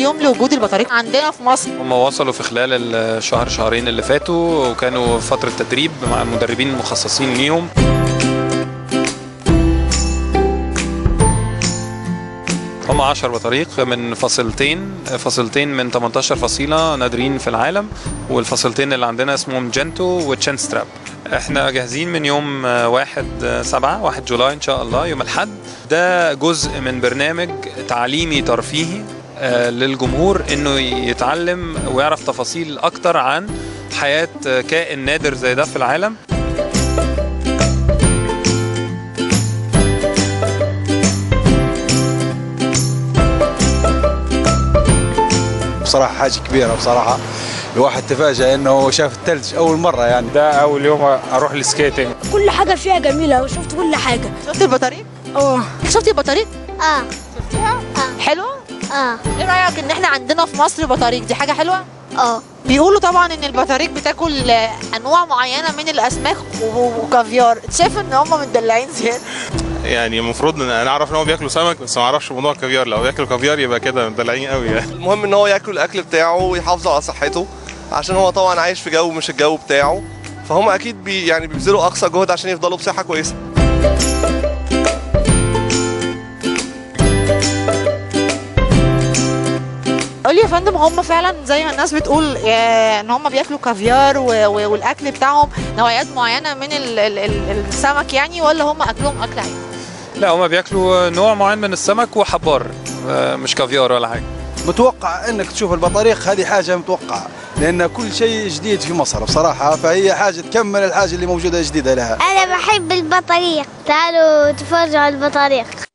يوم لوجود البطاريق عندنا في مصر هم وصلوا في خلال الشهر شهرين اللي فاتوا وكانوا فترة تدريب مع المدربين المخصصين ليهم هم 10 بطاريق من فصيلتين فصيلتين من 18 فصيلة نادرين في العالم والفصيلتين اللي عندنا اسمهم جنتو وتشين ستراب احنا جاهزين من يوم واحد سبعة واحد جولاي ان شاء الله يوم الحد ده جزء من برنامج تعليمي ترفيهي آه، للجمهور انه يتعلم ويعرف تفاصيل اكتر عن حياة كائن نادر زي ده في العالم بصراحة حاجة كبيرة بصراحة الواحد تفاجأ انه شاف الثلج اول مرة يعني ده اول يوم اروح السكيتنج كل حاجة فيها جميلة وشفت كل حاجة شفت البطاريق اه شفتي البطاريق اه شفتيها حلوه اه ايه رايك ان احنا عندنا في مصر بطاريق دي حاجه حلوه اه بيقولوا طبعا ان البطاريق بتاكل آه، انواع معينه من الاسماك و- وكافيار شايف ان هم مدلعين زياده يعني المفروض ان انا اعرف ان هو بياكلوا سمك بس ما اعرفش موضوع الكافيار لو بياكلوا كافيار يبقى كده مدلعين قوي يعني المهم ان هو ياكل الاكل بتاعه ويحافظ على صحته عشان هو طبعا عايش في جو مش الجو بتاعه فهم اكيد بي يعني بيبذلوا اقصى جهد عشان يفضلوا بصحه كويسه قولي يا فندم هم فعلا زي ما الناس بتقول آه، ان هم بياكلوا كافيار و- و- والاكل بتاعهم نوعيات معينه من ال- ال- ال- السمك يعني ولا هم اكلهم اكل عادي لا هم بياكلوا نوع معين من السمك وحبار آه، مش كافيار ولا حاجة متوقع انك تشوف البطاريق هذه حاجة متوقعة لان كل شيء جديد في مصر بصراحة فهي حاجة تكمل الحاجة اللي موجودة جديدة لها انا بحب البطاريق تعالوا تفرجوا على البطاريق